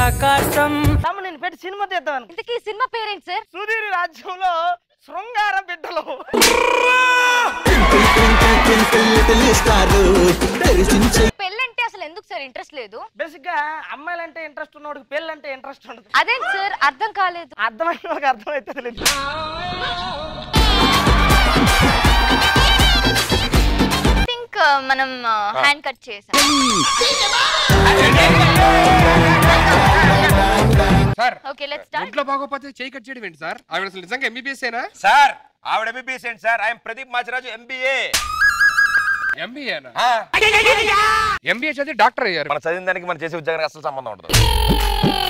ఆకాశం తమ్ముడు నేను పెట్టి సినిమా తీద్దాం ఇంతకీ ఈ సినిమా పేరేంటి సార్ సుధీర్ రాజ్యంలో శృంగార బిడ్డలు పెళ్ళంటే అసలు ఎందుకు సార్ ఇంట్రెస్ట్ లేదు బేసిక్ గా అమ్మాయిలంటే ఇంట్రెస్ట్ ఉన్నవాడికి పెళ్ళంటే ఇంట్రెస్ట్ ఉండదు అదేంటి సార్ అర్థం కాలేదు అర్థమైన ఒక అర్థం అవుతుంది లేదు థింక్ మనం హ్యాండ్ కట్ చేసాం సార్ ఓకే లెట్స్ స్టార్ట్ ఒంట్లో బాగోపోతే చేయి కట్ చేయడం ఏంటి సార్ ఆవిడ అసలు నిజంగా ఎంబీబీఎస్ ఏనా సార్ ఆవిడ ఎంబీబీఎస్ ఏంటి sir I'm Pradeep Machiraju MBA ఎంబీఏనా ఎంబీఏ చదివి డాక్టర్ అయ్యారు మన చదివిన దానికి మనం చేసే ఉద్యోగానికి అసలు సంబంధం ఉండదు